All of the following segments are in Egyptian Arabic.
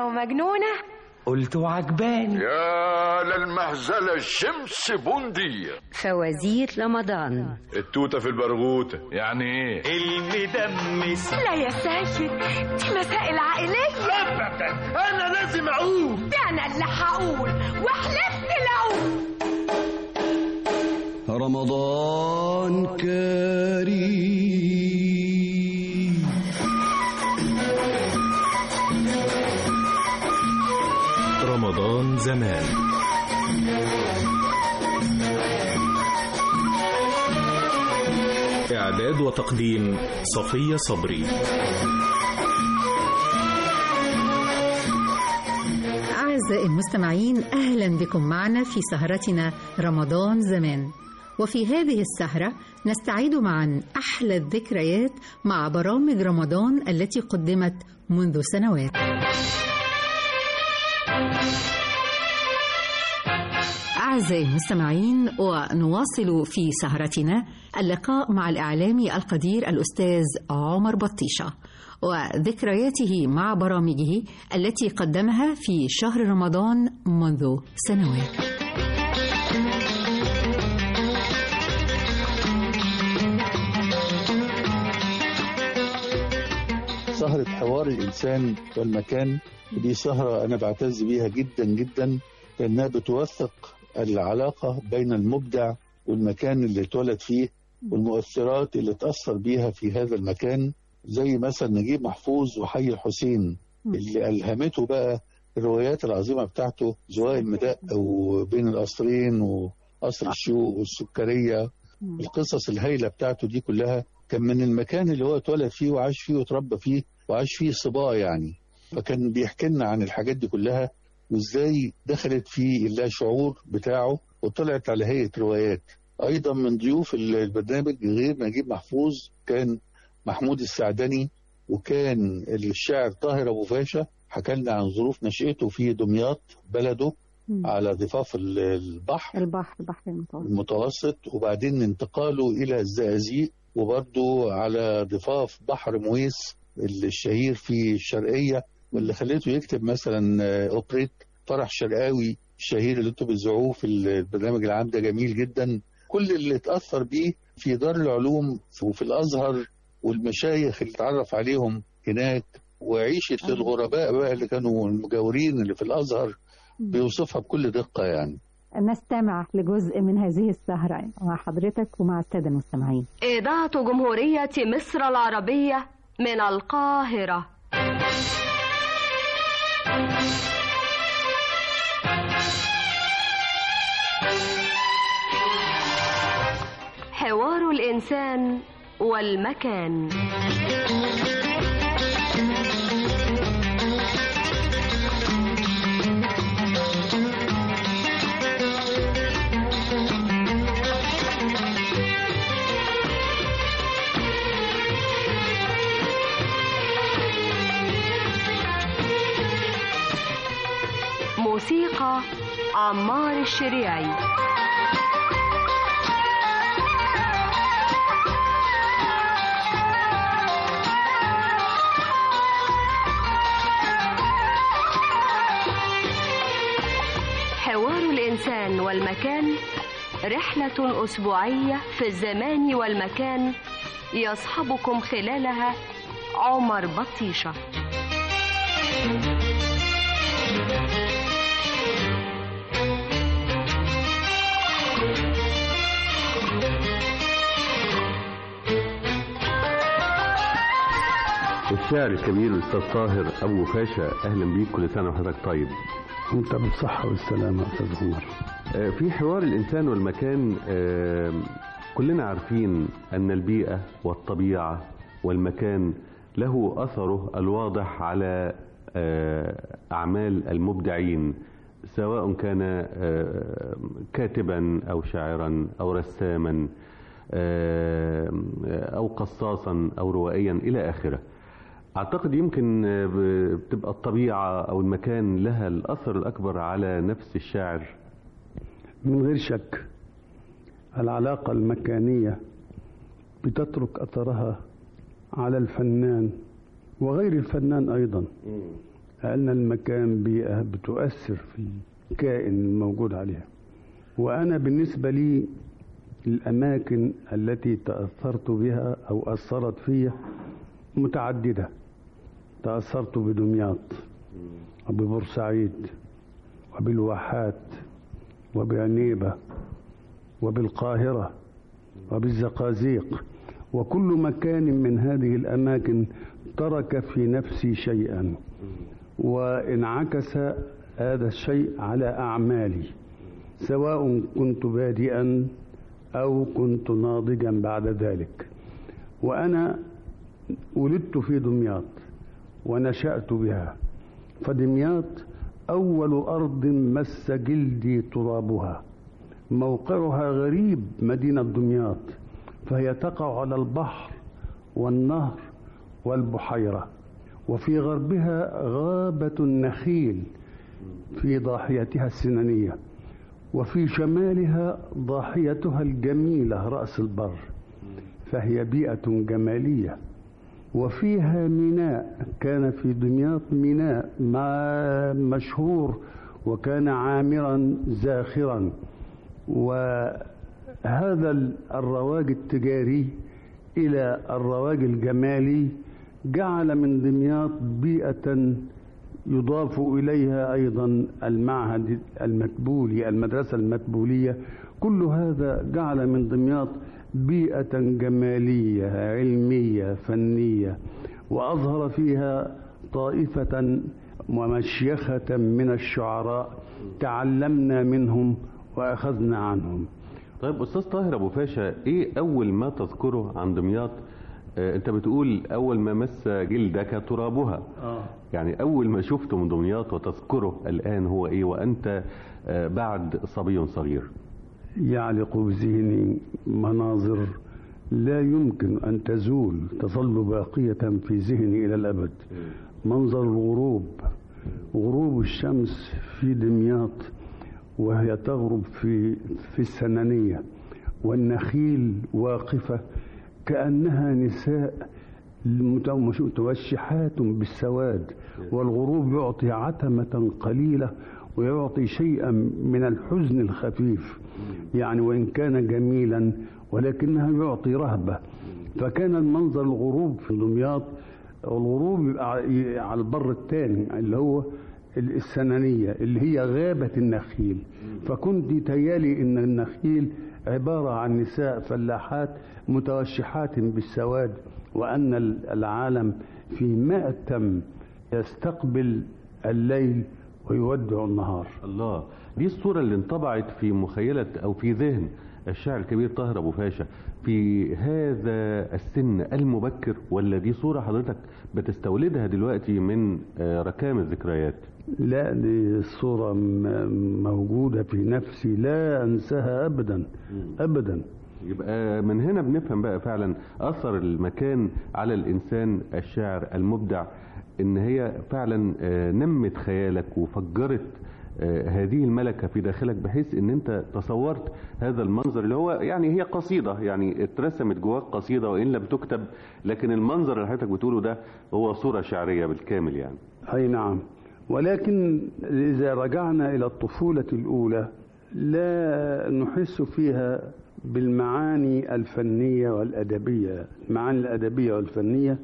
ومجنونة قلت وعجباني يا للمهزلة الشمس بوندية فوازير رمضان التوتة في البرغوتة يعني ايه المدمس لا يا سيد دي مسائل عائلية ابدا انا لازم اقول ده أنا اللي هقول وحلفت لو رمضان كريم رمضان زمان إعداد وتقديم صفية صبري أعزائي المستمعين أهلا بكم معنا في سهرتنا رمضان زمان وفي هذه السهرة نستعيد معا أحلى الذكريات مع برامج رمضان التي قدمت منذ سنوات أعزائي المستمعين ونواصل في سهرتنا اللقاء مع الإعلامي القدير الأستاذ عمر بطيشة وذكرياته مع برامجه التي قدمها في شهر رمضان منذ سنوات سهرة حوار الإنسان والمكان دي سهرة أنا بعتز بيها جدا جدا لأنها بتوثق العلاقة بين المبدع والمكان اللي اتولد فيه والمؤثرات اللي تأثر بيها في هذا المكان زي مثلا نجيب محفوظ وحي الحسين اللي ألهمته بقى الروايات العظيمة بتاعته زواء المداء وبين القصرين وقصر الشوق والسكرية القصص الهايلة بتاعته دي كلها كان من المكان اللي هو اتولد فيه وعاش فيه وتربى فيه وعاش فيه صباه يعني فكان بيحكي لنا عن الحاجات دي كلها وازاي دخلت في اللا شعور بتاعه وطلعت على هيئة روايات ايضا من ضيوف البرنامج غير نجيب محفوظ كان محمود السعدني وكان الشاعر طاهر ابو فاشا حكى لنا عن ظروف نشأته في دمياط بلده على ضفاف البحر البحر البحر المتوسط المتوسط وبعدين انتقاله الى الزقازيق وبرضه على ضفاف بحر مويس الشهير في الشرقيه واللي خليته يكتب مثلا اوبريت فرح شرقاوي الشهير اللي انتم بتذيعوه في البرنامج العام ده جميل جدا كل اللي اتاثر بيه في دار العلوم وفي الازهر والمشايخ اللي اتعرف عليهم هناك وعيشه الغرباء بقى اللي كانوا المجاورين اللي في الازهر بيوصفها بكل دقه يعني نستمع لجزء من هذه السهرة مع حضرتك ومع السادة المستمعين إذاعة جمهورية مصر العربية من القاهرة حوار الإنسان والمكان موسيقى عمار الشريعي حوار الإنسان والمكان رحلة أسبوعية في الزمان والمكان يصحبكم خلالها عمر بطيشه الشاعر الكبير الاستاذ طاهر ابو فاشا اهلا بيك كل سنه وحضرتك طيب انت بالصحه والسلامه يا استاذ عمر آه، في حوار الانسان والمكان آه، كلنا عارفين ان البيئه والطبيعه والمكان له اثره الواضح على آه، اعمال المبدعين سواء كان آه، كاتبا او شاعرا او رساما آه، او قصاصا او روائيا الى اخره اعتقد يمكن آه، بتبقى الطبيعه او المكان لها الاثر الاكبر على نفس الشاعر من غير شك العلاقه المكانيه بتترك اثرها على الفنان وغير الفنان ايضا أن المكان بيئة بتؤثر في الكائن الموجود عليها وأنا بالنسبة لي الأماكن التي تأثرت بها أو أثرت فيها متعددة تأثرت بدمياط وببورسعيد وبالواحات وبعنيبة وبالقاهرة وبالزقازيق وكل مكان من هذه الأماكن ترك في نفسي شيئا وانعكس هذا الشيء على أعمالي سواء كنت بادئا أو كنت ناضجا بعد ذلك وأنا ولدت في دمياط ونشأت بها فدمياط أول أرض مس جلدي ترابها موقعها غريب مدينة دمياط فهي تقع على البحر والنهر والبحيرة وفي غربها غابة النخيل في ضاحيتها السنانية وفي شمالها ضاحيتها الجميلة رأس البر فهي بيئة جمالية وفيها ميناء كان في دمياط ميناء مشهور وكان عامرا زاخرا وهذا الرواج التجاري إلى الرواج الجمالي جعل من دمياط بيئة يضاف إليها أيضا المعهد المتبولي المدرسة المتبولية كل هذا جعل من دمياط بيئة جمالية علمية فنية وأظهر فيها طائفة ومشيخة من الشعراء تعلمنا منهم وأخذنا عنهم طيب أستاذ طاهر أبو فاشا إيه أول ما تذكره عن دمياط آه أنت بتقول أول ما مس جلدك ترابها آه. يعني أول ما شفته من دمياط وتذكره الآن هو إيه وأنت آه بعد صبي صغير يعلق بذهني مناظر لا يمكن أن تزول تظل باقية في ذهني إلى الأبد منظر الغروب غروب الشمس في دمياط وهي تغرب في في السنانية والنخيل واقفة كأنها نساء متوشحات بالسواد والغروب يعطي عتمة قليلة ويعطي شيئا من الحزن الخفيف يعني وإن كان جميلا ولكنها يعطي رهبة فكان المنظر الغروب في دمياط الغروب على البر الثاني اللي هو السنانية اللي هي غابة النخيل فكنت تيالي ان النخيل عبارة عن نساء فلاحات متوشحات بالسواد وأن العالم في مأتم يستقبل الليل ويودع النهار الله دي الصورة اللي انطبعت في مخيلة أو في ذهن الشاعر الكبير طاهر أبو فاشا في هذا السن المبكر ولا دي صورة حضرتك بتستولدها دلوقتي من ركام الذكريات لا دي الصورة موجودة في نفسي لا أنساها أبدا أبدا يبقى من هنا بنفهم بقى فعلا أثر المكان على الإنسان الشاعر المبدع إن هي فعلا نمت خيالك وفجرت هذه الملكة في داخلك بحيث ان انت تصورت هذا المنظر اللي هو يعني هي قصيدة يعني اترسمت جواك قصيدة وإن لم تكتب لكن المنظر اللي حضرتك بتقوله ده هو صورة شعرية بالكامل يعني أي نعم ولكن إذا رجعنا إلى الطفولة الأولى لا نحس فيها بالمعاني الفنية والأدبية المعاني الأدبية والفنية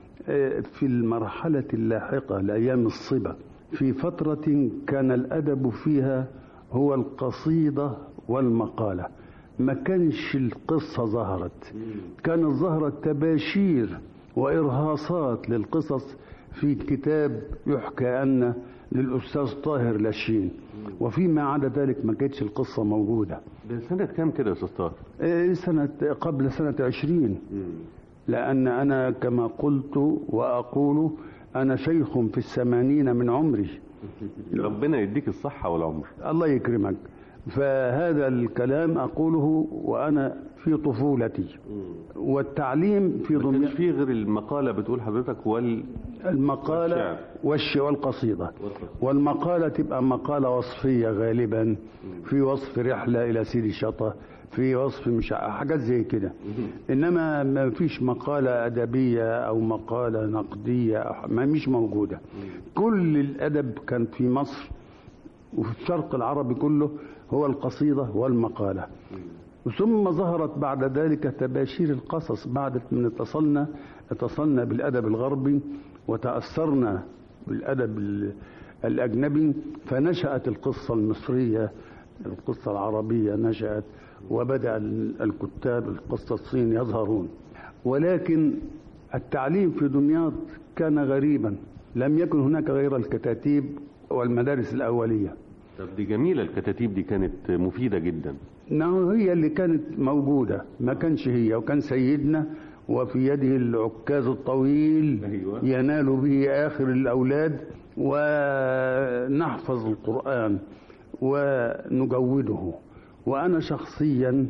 في المرحلة اللاحقة لأيام الصبا في فترة كان الأدب فيها هو القصيدة والمقالة ما كانش القصة ظهرت كانت ظهرت تباشير وإرهاصات للقصص في كتاب يحكى أن للأستاذ طاهر لاشين وفيما عدا ذلك ما كانتش القصة موجودة ده سنة كام كده يا أستاذ طاهر؟ سنة قبل سنة عشرين لأن أنا كما قلت وأقول أنا شيخ في الثمانين من عمري ربنا يديك الصحة والعمر الله يكرمك فهذا الكلام أقوله وأنا في طفولتي والتعليم في ما ضمن كانش فيه غير المقالة بتقول حضرتك وال المقالة والشعر. والش والقصيدة والمقالة تبقى مقالة وصفية غالبا في وصف رحلة إلى سيدي شطة في وصف مش ع- حاجات زي كده إنما ما فيش مقالة أدبية أو مقالة نقدية أو- ما مش موجودة كل الأدب كان في مصر وفي الشرق العربي كله هو القصيدة والمقالة ثم ظهرت بعد ذلك تباشير القصص بعد من اتصلنا اتصلنا بالأدب الغربي وتأثرنا بالأدب ال- الأجنبي فنشأت القصة المصرية القصة العربية نشأت وبدأ ال- الكتاب القصصين يظهرون ولكن التعليم في دمياط كان غريبا لم يكن هناك غير الكتاتيب والمدارس الأولية طب دي جميلة الكتاتيب دي كانت مفيدة جدا نعم هي اللي كانت موجودة ما كانش هي وكان سيدنا وفي يده العكاز الطويل أيوة. ينال به آخر الأولاد ونحفظ القرآن ونجوده وأنا شخصيا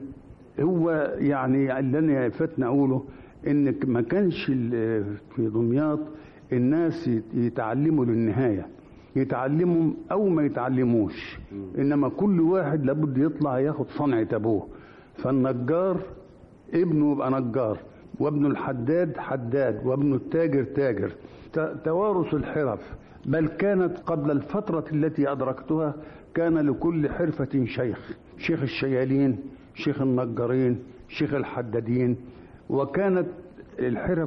هو يعني اللي أنا فاتني أقوله إن ما كانش ال- في دمياط الناس يتعلموا للنهاية يتعلموا أو ما يتعلموش إنما كل واحد لابد يطلع ياخد صنعة أبوه فالنجار ابنه يبقى نجار وابن الحداد حداد وابن التاجر تاجر ت- توارث الحرف بل كانت قبل الفترة التي أدركتها كان لكل حرفة شيخ شيخ الشيالين شيخ النجارين شيخ الحدادين وكانت الحرف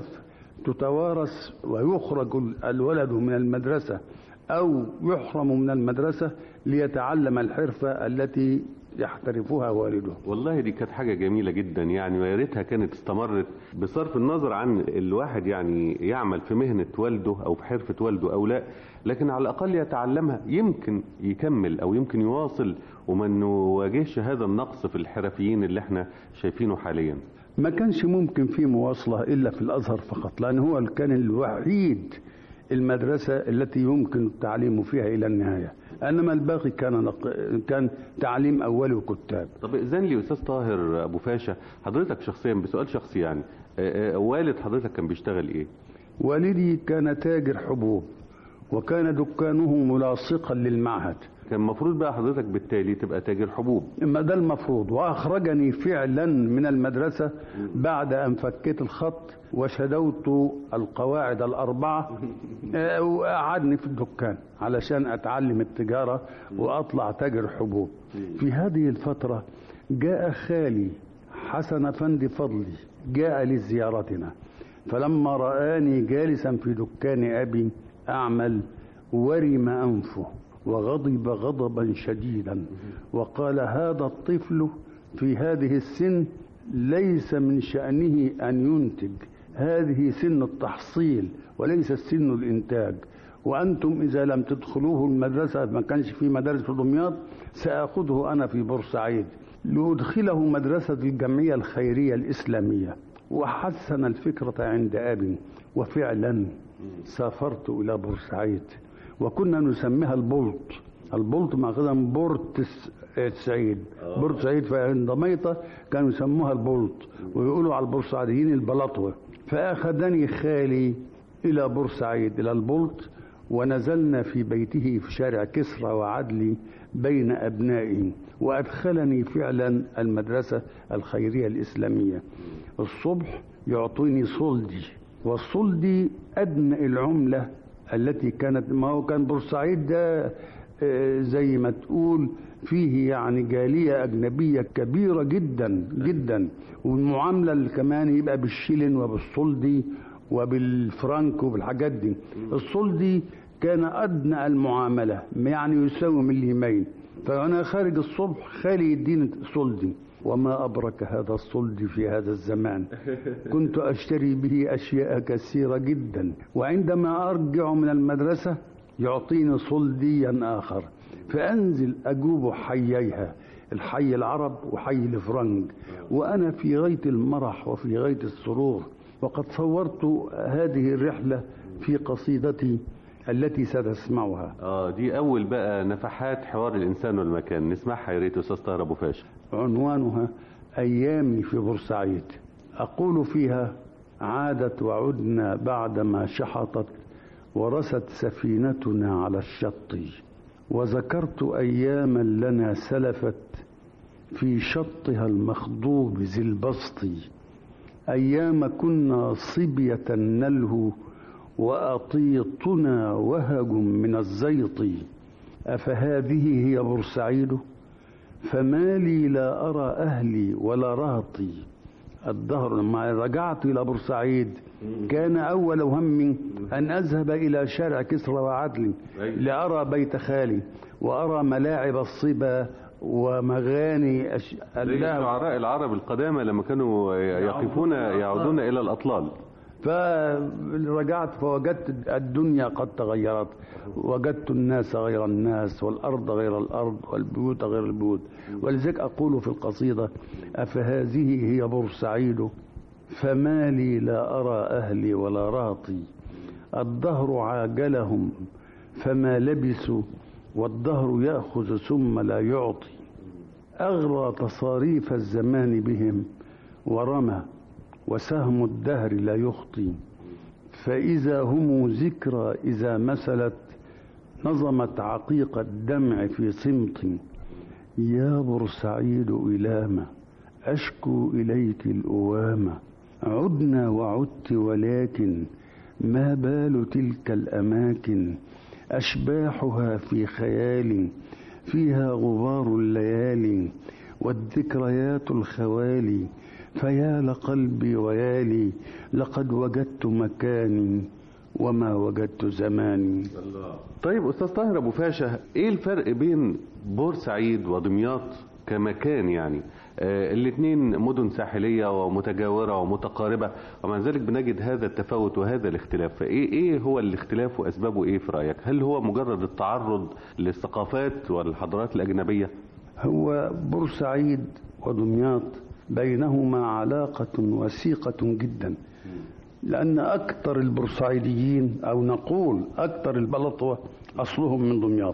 تتوارث ويخرج الولد من المدرسة أو يحرم من المدرسة ليتعلم الحرفة التي يحترفها والده والله دي كانت حاجة جميلة جدا يعني ويا ريتها كانت استمرت بصرف النظر عن الواحد يعني يعمل في مهنة والده أو في حرفة والده أو لا لكن على الأقل يتعلمها يمكن يكمل أو يمكن يواصل وما نواجهش هذا النقص في الحرفيين اللي احنا شايفينه حاليا ما كانش ممكن في مواصلة إلا في الأزهر فقط لأن هو كان الوحيد المدرسة التي يمكن التعليم فيها إلى النهاية انما الباقي كان نق... كان تعليم اولي وكتاب طب اذن لي استاذ طاهر ابو فاشا حضرتك شخصيا بسؤال شخصي يعني آه، آه، والد حضرتك كان بيشتغل ايه والدي كان تاجر حبوب وكان دكانه ملاصقا للمعهد كان المفروض بقى حضرتك بالتالي تبقى تاجر حبوب ما ده المفروض واخرجني فعلا من المدرسه بعد ان فكيت الخط وشدوت القواعد الاربعه آه، وقعدني في الدكان علشان اتعلم التجاره واطلع تاجر حبوب في هذه الفتره جاء خالي حسن افندي فضلي جاء لزيارتنا فلما رآني جالسا في دكان أبي أعمل ورم أنفه وغضب غضبا شديدا وقال هذا الطفل في هذه السن ليس من شأنه أن ينتج هذه سن التحصيل وليس سن الإنتاج وأنتم إذا لم تدخلوه المدرسة ما كانش في مدارس في دمياط سأخذه أنا في بورسعيد لأدخله مدرسة الجمعية الخيرية الإسلامية وحسن الفكرة عند أبي وفعلا سافرت إلى بورسعيد وكنا نسميها البلط البلط مأخذها من بورت الس- السعيد بورت سعيد فعند ميطة كانوا يسموها البلط ويقولوا على البورسعيديين البلطوة فأخذني خالي إلى بورسعيد إلى البلط ونزلنا في بيته في شارع كسرى وعدلي بين أبنائي وأدخلني فعلا المدرسة الخيرية الإسلامية الصبح يعطيني صلدي والصلدي أدنى العملة التي كانت ما هو كان بورسعيد ده آه، زي ما تقول فيه يعني جالية أجنبية كبيرة جدا جدا والمعاملة اللي كمان يبقى بالشيلن وبالصلدي وبالفرنك وبالحاجات دي الصلدي كان أدنى المعاملة يعني يساوي مليمين فأنا خارج الصبح خالي يديني صلدي وما أبرك هذا الصلد في هذا الزمان كنت أشتري به أشياء كثيرة جدا وعندما أرجع من المدرسة يعطيني صلديا آخر فأنزل أجوب حييها الحي العرب وحي الفرنج وأنا في غاية المرح وفي غاية السرور وقد صورت هذه الرحلة في قصيدتي التي ستسمعها اه دي اول بقى نفحات حوار الانسان والمكان نسمعها يا ريت استاذ طاهر ابو فاشل عنوانها أيامي في بورسعيد أقول فيها عادت وعدنا بعدما شحطت ورست سفينتنا على الشط وذكرت أياما لنا سلفت في شطها المخضوب ذي البسط أيام كنا صبية نلهو وأطيطنا وهج من الزيط أفهذه هي بورسعيد فما لي لا أرى أهلي ولا رهطي الدهر لما رجعت إلى بورسعيد كان أول هم أن أذهب إلى شارع كسرى وعدل لأرى بيت خالي وأرى ملاعب الصبا ومغاني أش... زي شعراء العرب القدامى لما كانوا يقفون يعودون الى الاطلال فرجعت فوجدت الدنيا قد تغيرت وجدت الناس غير الناس والأرض غير الأرض والبيوت غير البيوت ولذلك أقول في القصيدة أفهذه هي بورسعيد فما لي لا أرى أهلي ولا راطي الدهر عاجلهم فما لبسوا والدهر يأخذ ثم لا يعطي أغرى تصاريف الزمان بهم ورمى وسهم الدهر لا يخطي فإذا هم ذكرى إذا مثلت نظمت عقيق الدمع في صمت يا بورسعيد إلامة أشكو إليك الأوامة عدنا وعدت ولكن ما بال تلك الأماكن أشباحها في خيال فيها غبار الليالي والذكريات الخوالي فيا لقلبي ويالي لقد وجدت مكاني وما وجدت زماني طيب استاذ طاهر ابو فاشا ايه الفرق بين بورسعيد ودمياط كمكان يعني آه الاثنين مدن ساحليه ومتجاوره ومتقاربه ومع ذلك بنجد هذا التفاوت وهذا الاختلاف فايه ايه هو الاختلاف واسبابه ايه في رايك هل هو مجرد التعرض للثقافات والحضارات الاجنبيه هو بورسعيد ودمياط بينهما علاقة وثيقة جدا لأن أكثر البورسعيديين أو نقول أكثر البلطوة أصلهم من دمياط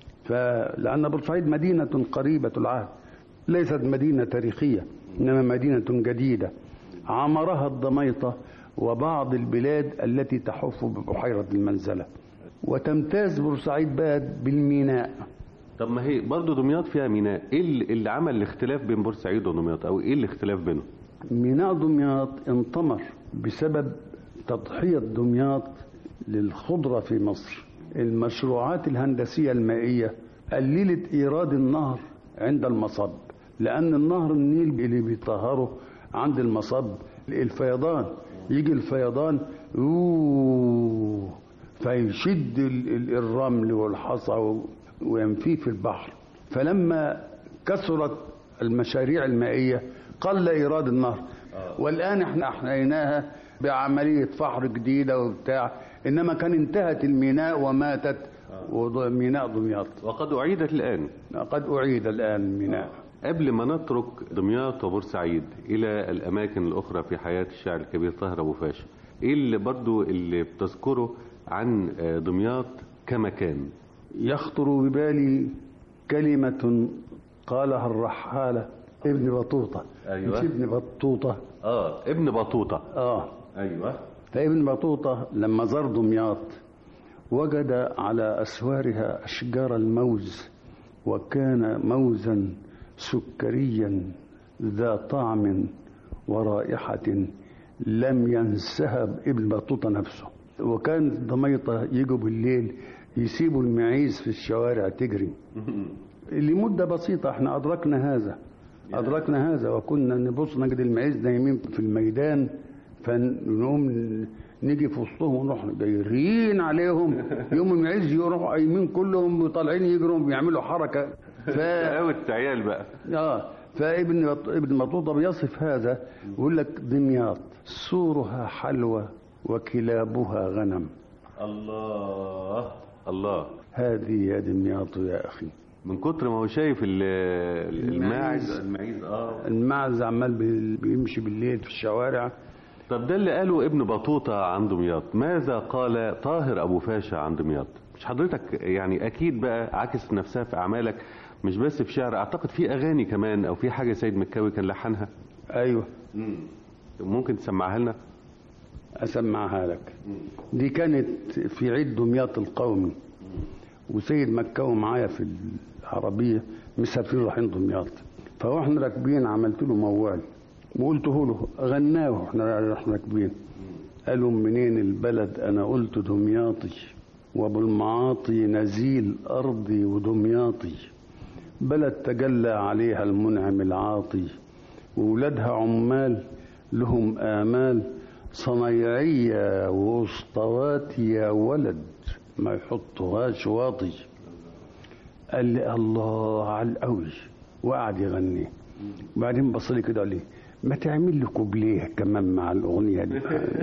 فلأن بورسعيد مدينة قريبة العهد ليست مدينة تاريخية إنما مدينة جديدة عمرها الضميطة وبعض البلاد التي تحف ببحيرة المنزلة وتمتاز بورسعيد بقى بالميناء طب ما هي برضه دمياط فيها ميناء ايه اللي, اللي عمل الاختلاف بين بورسعيد ودمياط او ايه الاختلاف بينهم ميناء دمياط انطمر بسبب تضحية دمياط للخضرة في مصر المشروعات الهندسية المائية قللت إيراد النهر عند المصب لأن النهر النيل اللي بيطهره عند المصب الفيضان يجي الفيضان أوه فيشد الرمل والحصى وينفيه في البحر فلما كثرت المشاريع المائية قل إيراد النهر والآن احنا أحييناها بعملية فحر جديدة وبتاع إنما كان انتهت الميناء وماتت ميناء دمياط وقد أعيدت الآن قد أعيد الآن الميناء قبل ما نترك دمياط وبورسعيد إلى الأماكن الأخرى في حياة الشاعر الكبير طاهر أبو فاشا إيه اللي برضو اللي بتذكره عن دمياط كمكان يخطر ببالي كلمة قالها الرحالة ابن بطوطة أيوة. مش ابن بطوطة اه ابن بطوطة اه ايوه فابن بطوطة لما زار دمياط وجد على أسوارها أشجار الموز وكان موزا سكريا ذا طعم ورائحة لم ينسها ابن بطوطة نفسه وكان دميطة يجوا بالليل يسيبوا المعيز في الشوارع تجري لمدة بسيطة احنا أدركنا هذا أدركنا هذا وكنا نبص نجد المعيز نايمين في الميدان فنقوم نيجي في وسطهم ونروح جايرين عليهم يوم المعيز يروحوا قايمين كلهم وطالعين يجروا بيعملوا حركة ف... قوت عيال بقى اه فابن ابن بطوطه بيصف هذا يقول لك دمياط سورها حلوى وكلابها غنم الله الله هذه يا دمياط يا اخي من كتر ما هو شايف الماعز الماعز اه الماعز عمال بيمشي بالليل في الشوارع طب ده اللي قاله ابن بطوطة عن دمياط ماذا قال طاهر أبو فاشا عن دمياط مش حضرتك يعني أكيد بقى عكس نفسها في أعمالك مش بس في شعر أعتقد في أغاني كمان أو في حاجة سيد مكاوي كان لحنها ايوه ممكن تسمعها لنا اسمعها لك دي كانت في عيد دمياط القومي وسيد مكاوي معايا في العربيه مسافرين رايحين دمياط فاحنا راكبين عملت له موال وقلته له غناه واحنا احنا راكبين قالوا منين البلد انا قلت دمياطي وابو المعاطي نزيل ارضي ودمياطي بلد تجلى عليها المنعم العاطي وولادها عمال لهم آمال صنايعية واسطوات يا ولد ما يحطوهاش واطي قال لي الله على القوي وقعد يغني وبعدين بص لي كده قال لي ما تعمل لي كوبليه كمان مع الأغنية دي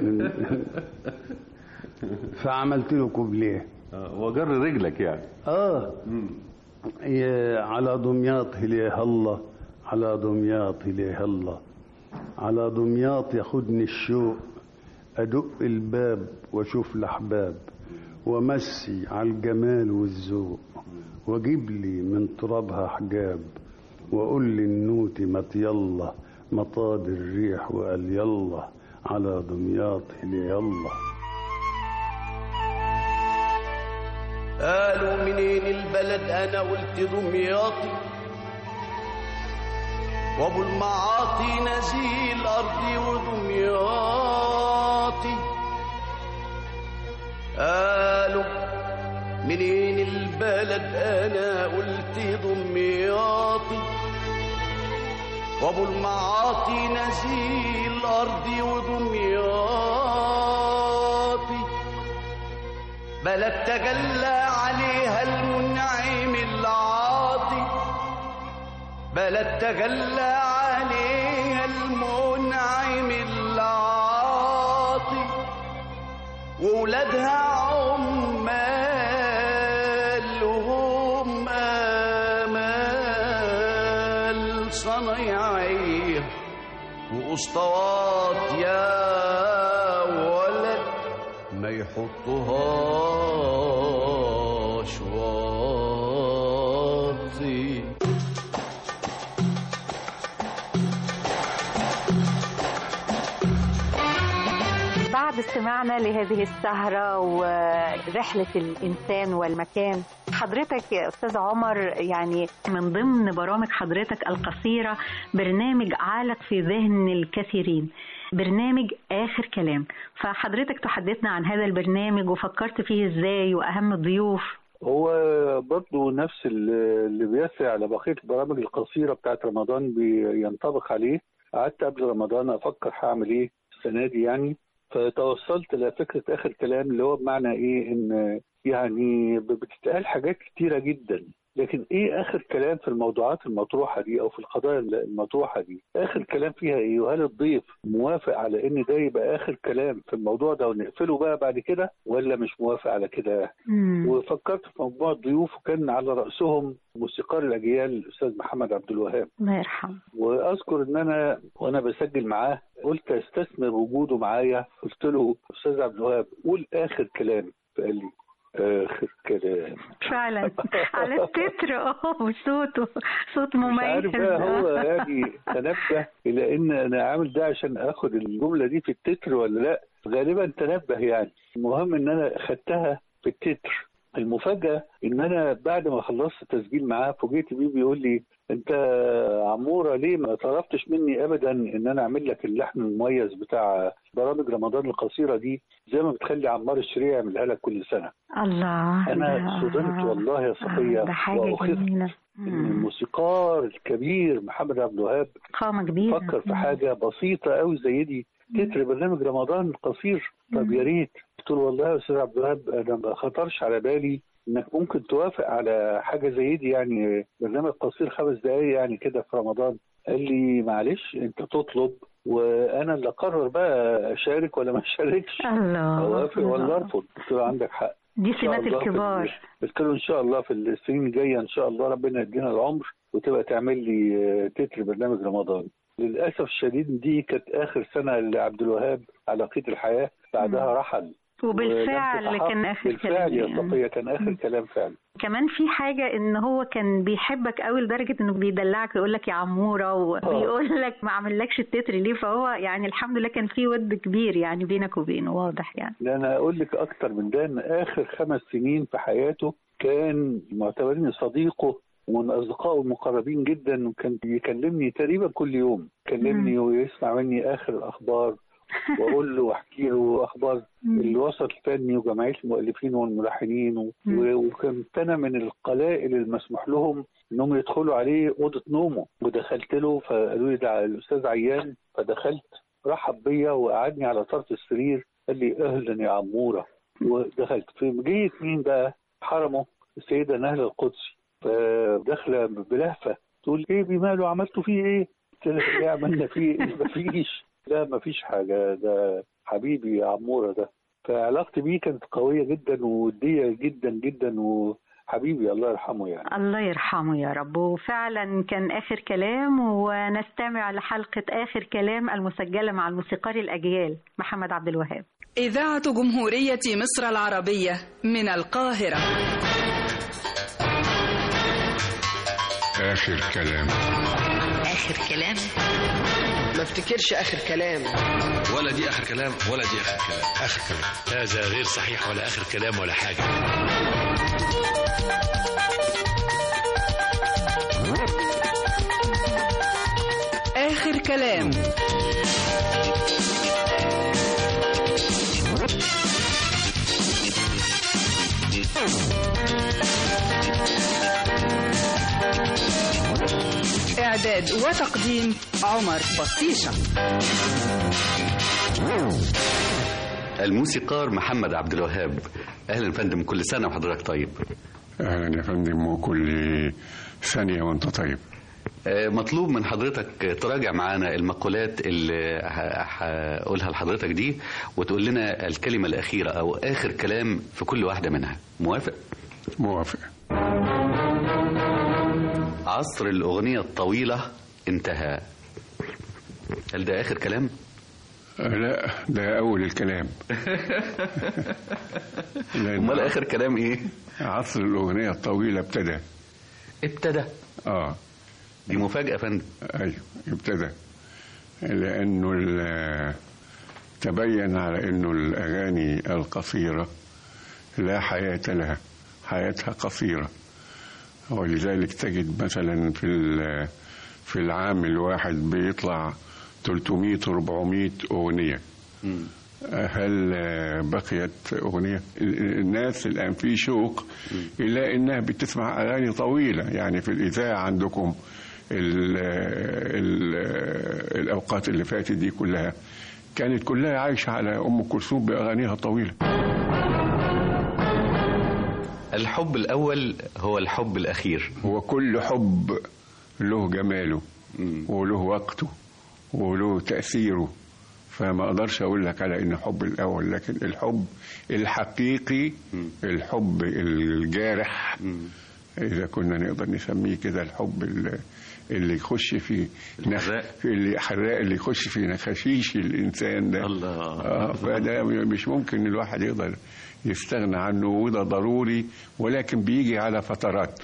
فعملت له كوبليه وجر رجلك يعني اه يا على دمياط ليه الله على دمياط ليه الله على دمياط ياخدني الشوق ادق الباب واشوف الاحباب وامسي على الجمال والذوق واجيب لي من ترابها حجاب واقول للنوت ما يلا مطاد الريح وقال يلا على دمياط يلا قالوا منين البلد انا قلت دمياطي وابو المعاطي نزيل ارضي ودمياطي قالوا منين البلد انا قلت دمياطي وابو المعاطي نزيل ارضي ودمياطي بلد تجلى عليها المنعم العاطي بلد تجلى عليها المنعم العاطي وولادها عمال وهم آمال صنايعية وأسطوات يا ولد ما يحطوهاش واطي بعد استماعنا لهذه السهرة ورحلة الإنسان والمكان حضرتك يا أستاذ عمر يعني من ضمن برامج حضرتك القصيرة برنامج عالق في ذهن الكثيرين برنامج آخر كلام فحضرتك تحدثنا عن هذا البرنامج وفكرت فيه إزاي وأهم الضيوف هو برضه نفس اللي بيسعى على بقيه البرامج القصيره بتاعت رمضان بينطبق عليه قعدت قبل رمضان افكر هعمل ايه السنه دي يعني فتوصلت لفكره اخر كلام اللي هو بمعنى ايه ان يعني بتتقال حاجات كتيره جدا لكن ايه اخر كلام في الموضوعات المطروحه دي او في القضايا المطروحه دي اخر كلام فيها ايه وهل الضيف موافق على ان ده يبقى اخر كلام في الموضوع ده ونقفله بقى بعد كده ولا مش موافق على كده وفكرت في موضوع الضيوف وكان على راسهم موسيقار الاجيال الاستاذ محمد عبد الوهاب الله يرحمه واذكر ان انا وانا بسجل معاه قلت استثمر وجوده معايا قلت له استاذ عبد الوهاب قول اخر كلام فقال لي اخر كلام فعلا على التتر اه وصوته صوت مش مميز عارف بقى هو يعني تنبه الى ان انا عامل ده عشان اخد الجمله دي في التتر ولا لا غالبا تنبه يعني المهم ان انا خدتها في التتر المفاجاه ان انا بعد ما خلصت تسجيل معاه فوجئت بيه بيقول لي انت عموره ليه ما طلبتش مني ابدا ان انا اعمل لك اللحن المميز بتاع برامج رمضان القصيره دي زي ما بتخلي عمار الشريع يعملها لك كل سنه الله انا ده- صدمت والله يا صفيه ده حاجة وأخذت جميلة ان الموسيقار الكبير محمد عبد الوهاب قامة كبيرة فكر في حاجه بسيطه قوي زي دي تتر برنامج رمضان القصير طب يا ريت قلت له والله يا استاذ عبد الوهاب انا ما خطرش على بالي انك ممكن توافق على حاجه زي دي يعني برنامج قصير خمس دقايق يعني كده في رمضان قال لي معلش انت تطلب وانا اللي اقرر بقى اشارك ولا ما اشاركش الله اوافق ولا الله. ارفض قلت له عندك حق دي إن شاء سمات الله في الكبار. ال- قلت له ان شاء الله في السنين الجايه ان شاء الله ربنا يدينا العمر وتبقى تعمل لي آه، تتر برنامج رمضان للاسف الشديد دي كانت اخر سنه لعبد الوهاب على قيد الحياه بعدها رحل وبالفعل ولم تتحقق. كان آخر بالفعل كلام يا يعني. صفيه كان اخر كلام فعلا كمان في حاجة ان هو كان بيحبك قوي لدرجة انه بيدلعك ويقول لك يا عمورة وبيقول لك ما عملكش التتر ليه فهو يعني الحمد لله كان في ود كبير يعني بينك وبينه واضح يعني ده انا اقول لك اكتر من ده ان اخر خمس سنين في حياته كان معتبرني صديقه ومن اصدقائه المقربين جدا وكان بيكلمني تقريبا كل يوم يكلمني ويسمع مني اخر الاخبار واقول له واحكي له اخبار الوسط الفني وجمعيه المؤلفين والملحنين و- و- وكنت انا من القلائل المسموح لهم انهم يدخلوا عليه اوضه نومه ودخلت له فقالوا لي ده الاستاذ عيان فدخلت رحب بيا وقعدني على طرف السرير قال لي اهلا يا عموره ودخلت في جيت مين بقى حرمه السيده نهله القدسي فداخله بلهفه تقول ايه بماله عملتوا فيه ايه؟ قلت لها ايه عملنا فيه ايه؟ مفيش لا مفيش حاجه ده حبيبي يا عموره ده فعلاقتي بيه كانت قويه جدا ووديه جدا جدا وحبيبي الله يرحمه يعني الله يرحمه يا رب وفعلا كان آخر كلام ونستمع لحلقة آخر كلام المسجلة مع الموسيقار الأجيال محمد عبد الوهاب إذاعة جمهورية مصر العربية من القاهرة آخر كلام آخر كلام ما افتكرش آخر كلام ولا دي اخر كلام ولا دي اخر كلام اخر كلام هذا غير صحيح ولا اخر كلام ولا حاجه آخر كلام إعداد وتقديم عمر بطيشة الموسيقار محمد عبد الوهاب اهلا فندم كل سنه وحضرتك طيب اهلا يا فندم وكل ثانيه وانت طيب آه، مطلوب من حضرتك تراجع معانا المقولات اللي ه- هقولها لحضرتك دي وتقول لنا الكلمة الأخيرة أو آخر كلام في كل واحدة منها موافق؟ موافق عصر الأغنية الطويلة انتهى هل ده آخر كلام؟ آه، لا ده اول الكلام لأن أمال آخر كلام إيه؟ عصر الاغنيه الطويله ابتدى ابتدى اه دي مفاجاه يا فندم ايوه ابتدى لانه ال- تبين على انه الاغاني القصيره لا حياه لها حياتها قصيره ولذلك تجد مثلا في ال- في العام الواحد بيطلع 300 400 اغنيه هل بقيت أغنية الناس الآن في شوق إلى أنها بتسمع أغاني طويلة يعني في الإذاعة عندكم ال ال الأوقات اللي فاتت دي كلها كانت كلها عايشة على أم كلثوم بأغانيها الطويلة الحب الأول هو الحب الأخير هو كل حب له جماله وله وقته وله تأثيره فما اقدرش اقول لك على ان حب الاول لكن الحب الحقيقي الحب الجارح اذا كنا نقدر نسميه كده الحب ال- اللي يخش في نخ... اللي حراق اللي يخش في نخاشيش الانسان ده الله آه فده مش ممكن الواحد يقدر يستغنى عنه وده ضروري ولكن بيجي على فترات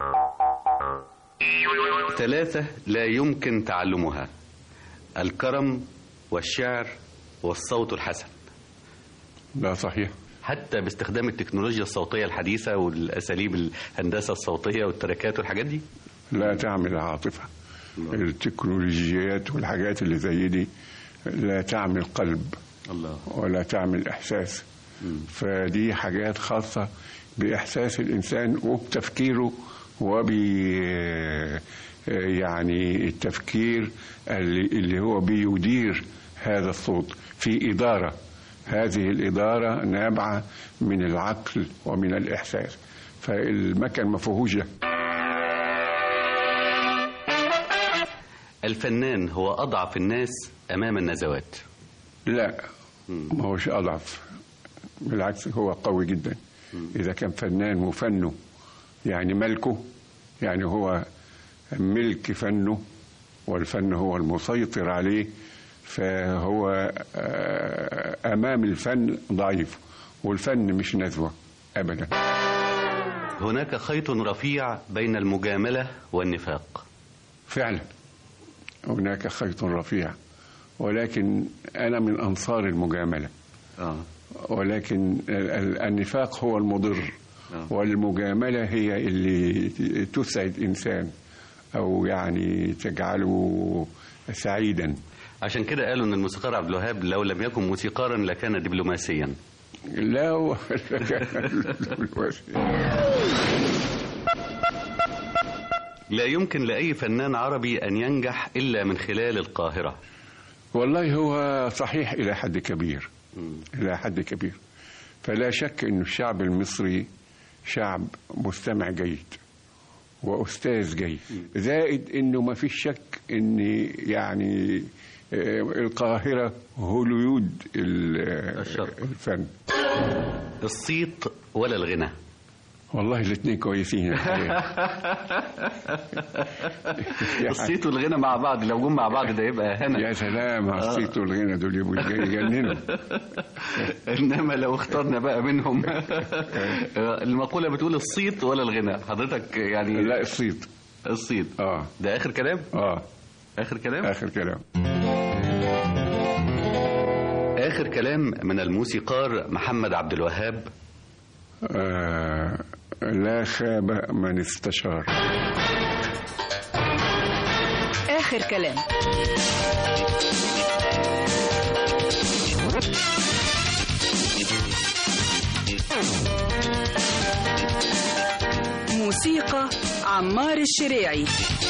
ثلاثة لا يمكن تعلمها الكرم والشعر والصوت الحسن ده صحيح حتى باستخدام التكنولوجيا الصوتية الحديثة والأساليب الهندسة الصوتية والتركات والحاجات دي لا تعمل عاطفة التكنولوجيات والحاجات اللي زي دي لا تعمل قلب الله ولا تعمل إحساس فدي حاجات خاصة بإحساس الإنسان وبتفكيره وب يعني التفكير اللي, اللي هو بيدير هذا الصوت في إدارة هذه الإدارة نابعة من العقل ومن الإحساس فالمكن ما فيهوش ده الفنان هو أضعف الناس أمام النزوات لا ما هوش أضعف بالعكس هو قوي جدا إذا كان فنان وفنه يعني ملكه يعني هو ملك فنه والفن هو المسيطر عليه فهو أمام الفن ضعيف والفن مش نزوة أبدا هناك خيط رفيع بين المجاملة والنفاق فعلا هناك خيط رفيع ولكن أنا من أنصار المجاملة آه. ولكن النفاق هو المضر آه. والمجاملة هي اللي تسعد إنسان أو يعني تجعله سعيدا عشان كده قالوا ان الموسيقار عبد الوهاب لو لم يكن موسيقارا لكان دبلوماسيا لا لا يمكن لأي فنان عربي أن ينجح إلا من خلال القاهرة والله هو صحيح إلى حد كبير إلى حد كبير فلا شك أن الشعب المصري شعب مستمع جيد وأستاذ جيد زائد أنه ما فيش شك أن يعني القاهرة هوليود الفن الصيت ولا الغنى والله الاثنين كويسين الصيت والغنى مع بعض لو جم مع بعض ده يبقى هنا يا سلام على الصيت والغنى دول يبقوا يجننوا انما لو اخترنا بقى منهم المقوله بتقول الصيت ولا الغنى حضرتك يعني لا الصيت الصيت اه ده اخر كلام اه اخر كلام اخر كلام اخر كلام من الموسيقار محمد عبد الوهاب آه لا خاب من استشار آخر كلام موسيقى عمار الشريعي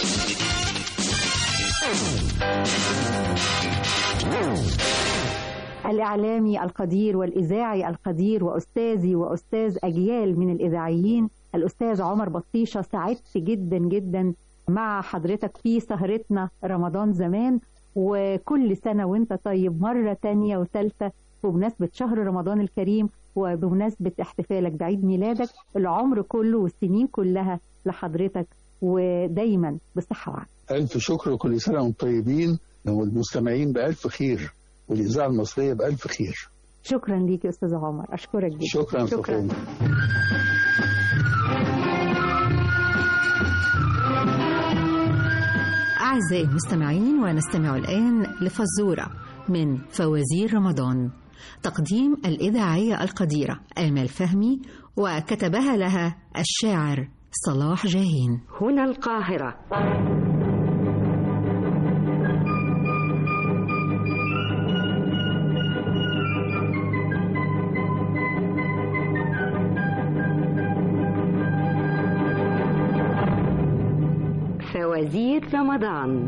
الإعلامي القدير والإذاعي القدير وأستاذي وأستاذ أجيال من الإذاعيين الأستاذ عمر بطيشة سعدت جدا جدا مع حضرتك في سهرتنا رمضان زمان وكل سنة وانت طيب مرة تانية وثالثة بمناسبة شهر رمضان الكريم وبمناسبة احتفالك بعيد ميلادك العمر كله والسنين كلها لحضرتك ودايما بصحة وعافية ألف شكر وكل سنة وانتم طيبين والمستمعين بألف خير والإذاعة المصرية بألف خير شكرا ليك يا أستاذ عمر أشكرك جدا شكرا شكرا أعزائي المستمعين ونستمع الآن لفزورة من فوازير رمضان تقديم الإذاعية القديرة آمال فهمي وكتبها لها الشاعر صلاح جاهين هنا القاهرة فوازير رمضان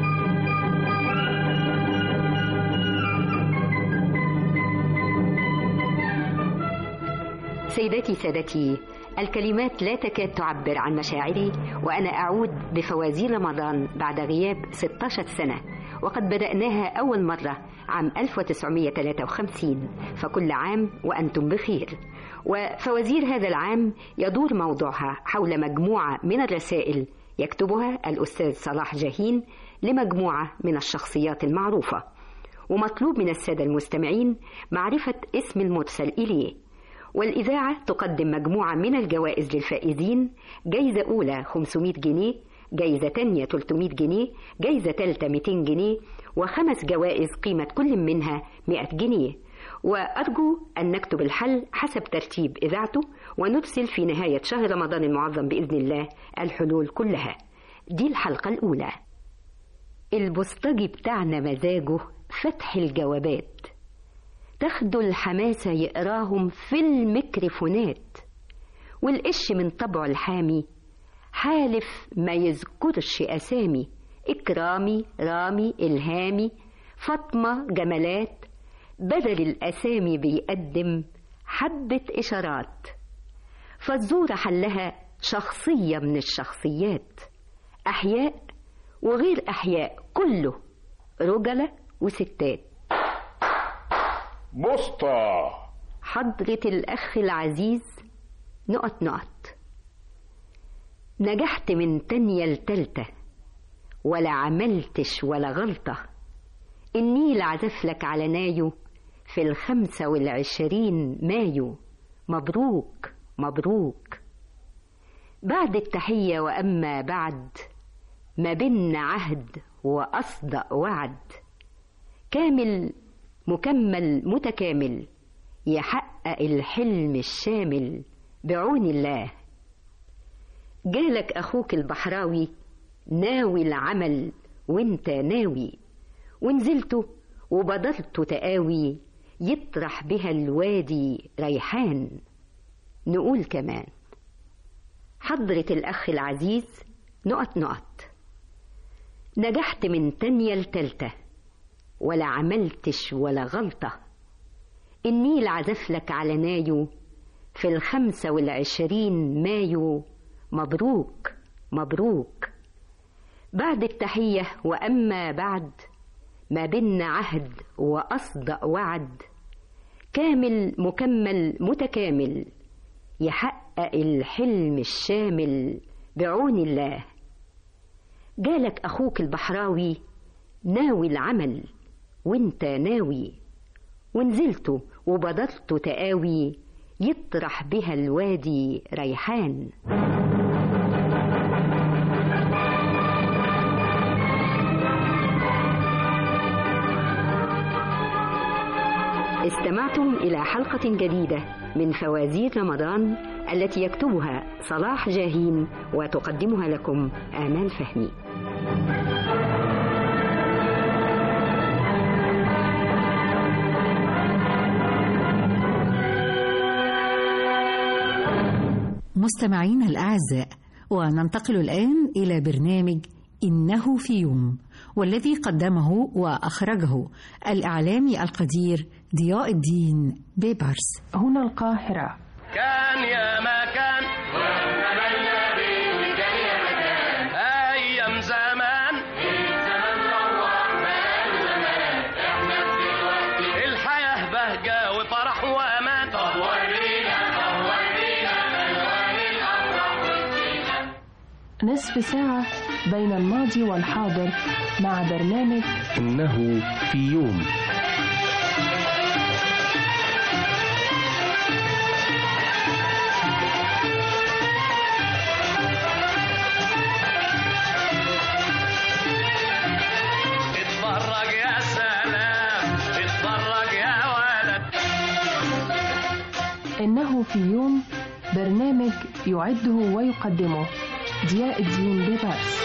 سيداتي سادتي الكلمات لا تكاد تعبر عن مشاعري وأنا أعود بفوازير رمضان بعد غياب 16 سنة وقد بدأناها أول مرة عام 1953 فكل عام وأنتم بخير وفوازير هذا العام يدور موضوعها حول مجموعة من الرسائل يكتبها الأستاذ صلاح جاهين لمجموعة من الشخصيات المعروفة ومطلوب من السادة المستمعين معرفة اسم المرسل إليه والإذاعة تقدم مجموعة من الجوائز للفائزين جايزة أولى 500 جنيه جايزة تانية 300 جنيه جايزة تالتة 200 جنيه وخمس جوائز قيمة كل منها 100 جنيه وأرجو أن نكتب الحل حسب ترتيب إذاعته ونرسل في نهاية شهر رمضان المعظم بإذن الله الحلول كلها دي الحلقة الأولى البوسطجي بتاعنا مزاجه فتح الجوابات تاخدوا الحماسة يقراهم في الميكروفونات والقش من طبعه الحامي حالف ما يذكرش أسامي إكرامي رامي إلهامي فاطمة جمالات بدل الأسامي بيقدم حبة إشارات فالزورة حلها شخصية من الشخصيات أحياء وغير أحياء كله رجلة وستات بسطة حضرة الأخ العزيز نقط نقط نجحت من تانية لتالتة ولا عملتش ولا غلطة النيل عزف لك على نايو في الخمسة والعشرين مايو مبروك مبروك بعد التحية وأما بعد ما بينا عهد وأصدق وعد كامل مكمل متكامل يحقق الحلم الشامل بعون الله جالك أخوك البحراوي ناوي العمل وانت ناوي ونزلته وبدرته تقاوي يطرح بها الوادي ريحان نقول كمان حضرة الأخ العزيز نقط نقط نجحت من تانية لتالتة ولا عملتش ولا غلطة النيل عزف لك على نايو في الخمسة والعشرين مايو مبروك مبروك بعد التحية وأما بعد ما بينا عهد وأصدق وعد كامل مكمل متكامل يحقق الحلم الشامل بعون الله جالك أخوك البحراوي ناوي العمل وانت ناوي ونزلته وبدرته تقاوي يطرح بها الوادي ريحان استمعتم إلى حلقة جديدة من فوازير رمضان التي يكتبها صلاح جاهين وتقدمها لكم آمال فهمي مستمعينا الأعزاء وننتقل الآن إلى برنامج إنه في يوم والذي قدمه وأخرجه الإعلامي القدير ضياء الدين بيبرس هنا القاهرة كان يا ما كان أيام زمان الحياة بهجة وفرح وأمان طب ورينا طب ورينا ألوان الأفراح والزينة نصف ساعة بين الماضي والحاضر مع برنامج إنه في يوم اتفرج يا سلام اتفرج يا ولد إنه في يوم برنامج يعده ويقدمه ضياء الدين بيبرس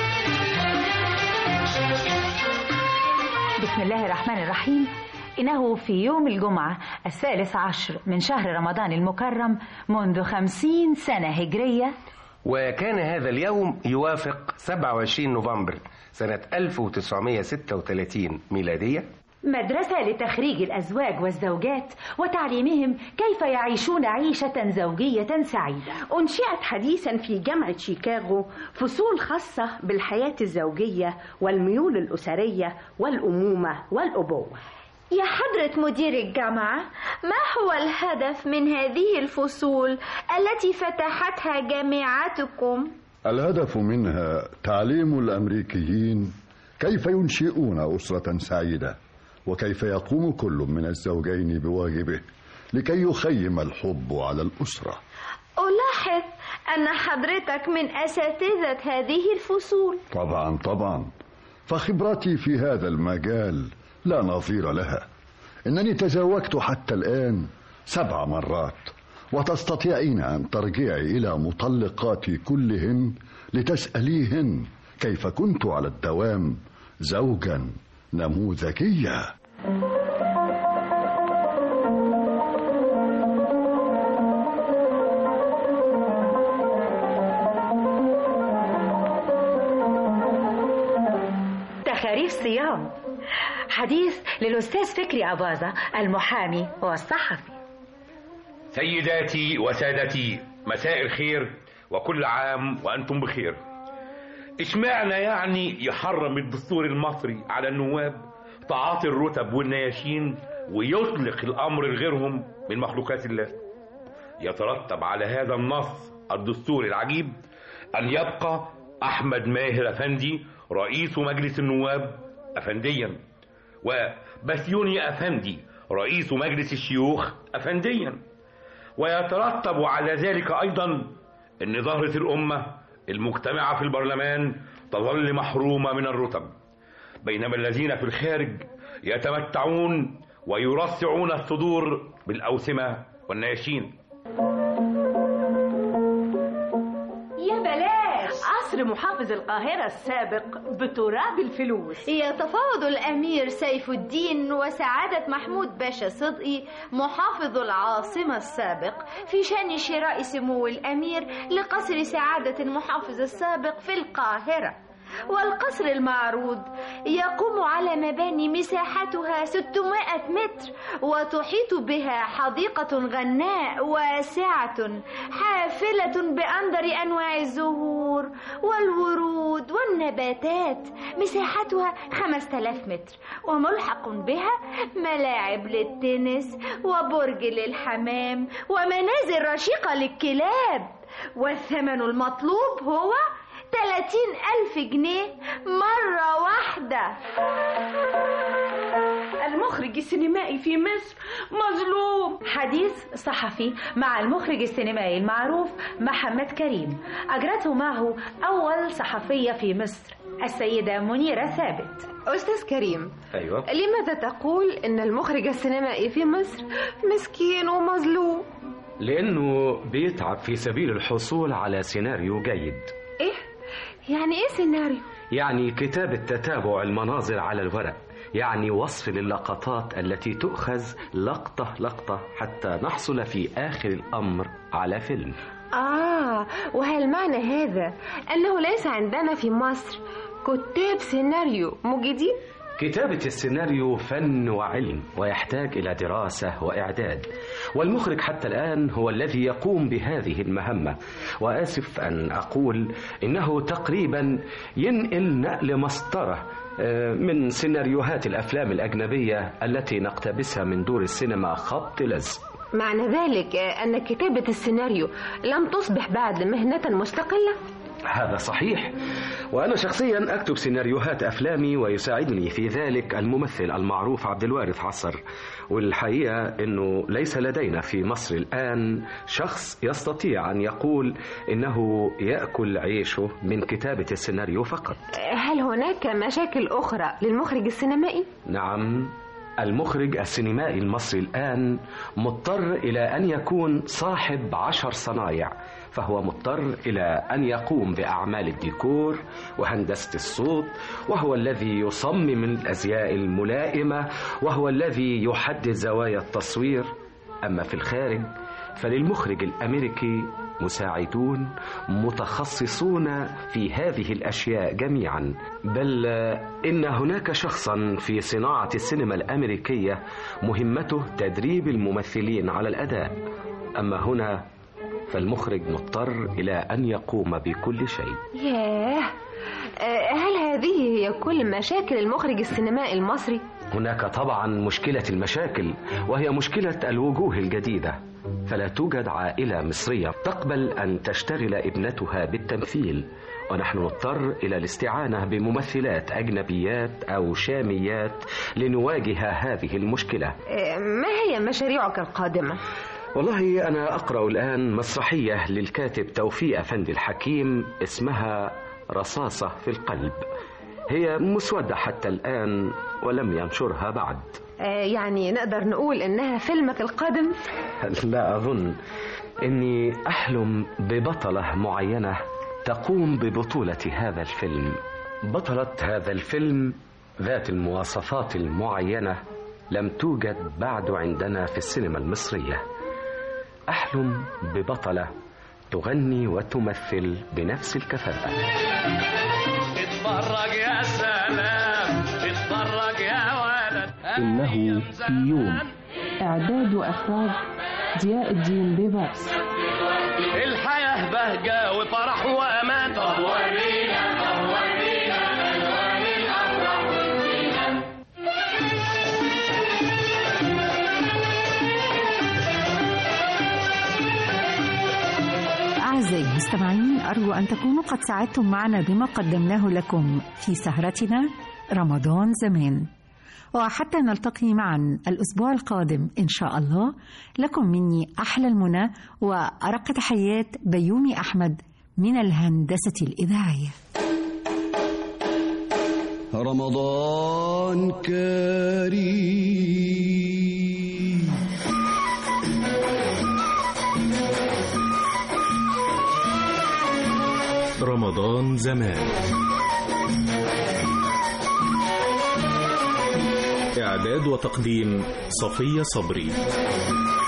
بسم الله الرحمن الرحيم إنه في يوم الجمعة الثالث عشر من شهر رمضان المكرم منذ خمسين سنة هجرية وكان هذا اليوم يوافق 27 نوفمبر سنة 1936 ميلادية مدرسة لتخريج الأزواج والزوجات وتعليمهم كيف يعيشون عيشة زوجية سعيدة أنشئت حديثا في جامعة شيكاغو فصول خاصة بالحياة الزوجية والميول الأسرية والأمومة والأبوة يا حضرة مدير الجامعة ما هو الهدف من هذه الفصول التي فتحتها جامعتكم؟ الهدف منها تعليم الامريكيين كيف ينشئون اسره سعيده وكيف يقوم كل من الزوجين بواجبه لكي يخيم الحب على الاسره ألاحظ أن حضرتك من أساتذة هذه الفصول طبعا طبعا فخبرتي في هذا المجال لا نظير لها انني تزوجت حتى الان سبع مرات وتستطيعين ان ترجعي الى مطلقاتي كلهن لتساليهن كيف كنت على الدوام زوجا نموذجيا تخاريف صيام حديث للأستاذ فكري أباظة المحامي والصحفي سيداتي وسادتي مساء الخير وكل عام وأنتم بخير اشمعنى يعني يحرم الدستور المصري على النواب تعاطي الرتب والنياشين ويطلق الأمر لغيرهم من مخلوقات الله يترتب على هذا النص الدستوري العجيب أن يبقى أحمد ماهر أفندي رئيس مجلس النواب أفنديا وبسيوني أفندي رئيس مجلس الشيوخ أفنديا ويترتب على ذلك أيضا أن ظهرة الأمة المجتمعة في البرلمان تظل محرومة من الرتب بينما الذين في الخارج يتمتعون ويرصعون الصدور بالأوسمة والنياشين يا بلاش قصر محافظ القاهرة السابق بتراب الفلوس يتفاوض الأمير سيف الدين وسعادة محمود باشا صدقي محافظ العاصمة السابق في شأن شراء سمو الأمير لقصر سعادة المحافظ السابق في القاهرة والقصر المعروض يقوم على مباني مساحتها 600 متر وتحيط بها حديقة غناء واسعة حافلة بأندر أنواع الزهور والورود والنباتات مساحتها 5000 متر وملحق بها ملاعب للتنس وبرج للحمام ومنازل رشيقة للكلاب والثمن المطلوب هو 30 ألف جنيه مرة واحدة المخرج السينمائي في مصر مظلوم حديث صحفي مع المخرج السينمائي المعروف محمد كريم أجرته معه أول صحفية في مصر السيدة منيرة ثابت أستاذ كريم أيوة لماذا تقول إن المخرج السينمائي في مصر مسكين ومظلوم؟ لأنه بيتعب في سبيل الحصول على سيناريو جيد إيه؟ يعني إيه سيناريو؟ يعني كتابة تتابع المناظر على الورق يعني وصف للقطات التي تؤخذ لقطة لقطة حتى نحصل في آخر الأمر على فيلم آه وهل معنى هذا أنه ليس عندنا في مصر كتاب سيناريو مجيدين؟ كتابة السيناريو فن وعلم ويحتاج إلى دراسة وإعداد والمخرج حتى الآن هو الذي يقوم بهذه المهمة وآسف أن أقول إنه تقريبا ينقل نقل مسطرة من سيناريوهات الأفلام الأجنبية التي نقتبسها من دور السينما خبط لزق معنى ذلك أن كتابة السيناريو لم تصبح بعد مهنة مستقلة؟ هذا صحيح وأنا شخصيا أكتب سيناريوهات أفلامي ويساعدني في ذلك الممثل المعروف عبد الوارث عصر والحقيقة أنه ليس لدينا في مصر الآن شخص يستطيع أن يقول أنه يأكل عيشه من كتابة السيناريو فقط هل هناك مشاكل أخرى للمخرج السينمائي؟ نعم المخرج السينمائي المصري الآن مضطر إلى أن يكون صاحب عشر صنايع فهو مضطر إلى أن يقوم بأعمال الديكور وهندسة الصوت وهو الذي يصمم الأزياء الملائمة وهو الذي يحدد زوايا التصوير أما في الخارج فللمخرج الأمريكي مساعدون متخصصون في هذه الاشياء جميعا بل ان هناك شخصا في صناعه السينما الامريكيه مهمته تدريب الممثلين على الاداء اما هنا فالمخرج مضطر الى ان يقوم بكل شيء ياه هل هذه هي كل مشاكل المخرج السينمائي المصري هناك طبعا مشكله المشاكل وهي مشكله الوجوه الجديده فلا توجد عائلة مصرية تقبل أن تشتغل ابنتها بالتمثيل ونحن نضطر إلى الاستعانة بممثلات أجنبيات أو شاميات لنواجه هذه المشكلة ما هي مشاريعك القادمة؟ والله أنا أقرأ الآن مسرحية للكاتب توفيق أفندي الحكيم اسمها رصاصة في القلب هي مسودة حتى الآن ولم ينشرها بعد يعني نقدر نقول إنها فيلمك القادم؟ لا أظن إني أحلم ببطلة معينة تقوم ببطولة هذا الفيلم بطلة هذا الفيلم ذات المواصفات المعينة لم توجد بعد عندنا في السينما المصرية أحلم ببطلة تغني وتمثل بنفس الكفاءة اتفرج يا سلام اتفرج يا ولد إنه في يوم إعداد وإخراج ضياء الدين بيبرس الحياة بهجة وفرح وأمان طب ورينا طب ورينا ألوان الأفراح والزينة أعزائي مستمعين أرجو أن تكونوا قد ساعدتم معنا بما قدمناه لكم في سهرتنا رمضان زمان وحتى نلتقي معا الأسبوع القادم إن شاء الله لكم مني أحلى المنى وأرق تحيات بيومي أحمد من الهندسة الإذاعية رمضان كريم رمضان زمان إعداد وتقديم صفية صبري